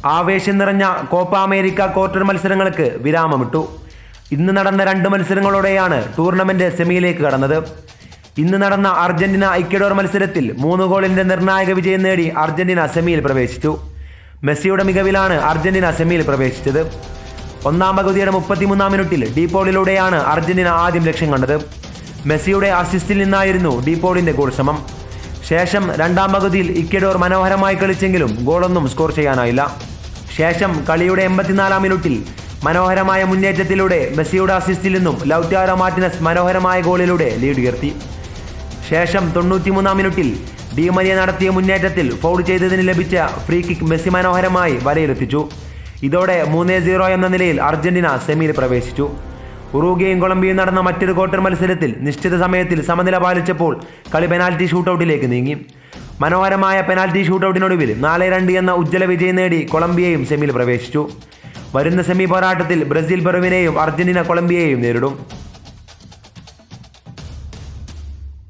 ആവേശം നിറഞ്ഞ Copa America quarter മത്സരങ്ങൾക്ക് വിരാമമിട്ടു ഇന്ന് നടന്ന രണ്ട് മത്സരങ്ങളോടെയാണ് ടൂർണമെന്റ് സെമിയിലേക്ക് കടന്നത് ഇന്ന് നടന്ന അർജന്റീന ഇക്വഡോർ മത്സരത്തിൽ മൂന്ന് ഗോളിന്റെ നിർണായക വിജയം നേടി അർജന്റീന സെമിയിൽ പ്രവേശിച്ചു മെസ്സിയുടെ മികവിലാണ് അർജന്റീന സെമിയിൽ പ്രവേശിച്ചത് ഒന്നാം പകുതിയുടെ മുപ്പത്തിമൂന്നാം മിനിറ്റിൽ ഡീപോളിലൂടെയാണ് അർജന്റീന ആദ്യം ലക്ഷ്യം കണ്ടത് മെസ്സിയുടെ അസിസ്റ്റിൽ നിന്നായിരുന്നു ഡീപോളിന്റെ ഗോൾ ശ്രമം ശേഷം രണ്ടാം പകുതിയിൽ ഇക്വഡോർ മനോഹരമായി കളിച്ചെങ്കിലും ഗോളൊന്നും സ്കോർ ചെയ്യാനായില്ല ശേഷം കളിയുടെ എൺപത്തിനാലാം മിനിറ്റിൽ മനോഹരമായ മുന്നേറ്റത്തിലൂടെ മെസ്സിയുടെ അസിസ്റ്റിൽ നിന്നും ലൗറ്റാരോ മാർട്ടിനസ് മനോഹരമായ ഗോളിലൂടെ ലീഡ് ഉയർത്തി ശേഷം തൊണ്ണൂറ്റിമൂന്നാം മിനിറ്റിൽ ഡിമരിയ നടത്തിയ മുന്നേറ്റത്തിൽ ഫൗൾ ചെയ്തതിന് ലഭിച്ച ഫ്രീ കിക്ക് മെസ്സി മനോഹരമായി വലയിലെത്തിച്ചു ഇതോടെ മൂന്നേ സീറോ എന്ന നിലയിൽ അർജന്റീന സെമിയിൽ പ്രവേശിച്ചു ഉറുഗയും കൊളംബിയയും നടന്ന മറ്റൊരു ക്വാർട്ടർ മത്സരത്തിൽ നിശ്ചിത സമയത്തിൽ സമനില പാലിച്ചപ്പോൾ കളി പെനാൽറ്റി ഷൂട്ടൌട്ടിലേക്ക് നീങ്ങി മനോഹരമായ പെനാൽറ്റി ഷൂട്ടൌട്ടിനൊടുവിൽ നാല് രണ്ട് എന്ന ഉജ്ജ്വല വിജയം നേടി കൊളംബിയയും സെമിയിൽ പ്രവേശിച്ചു വരുന്ന സെമി പോരാട്ടത്തിൽ ബ്രസീൽ പെറുവിനെയും അർജന്റീന കൊളംബിയയെയും നേരിടും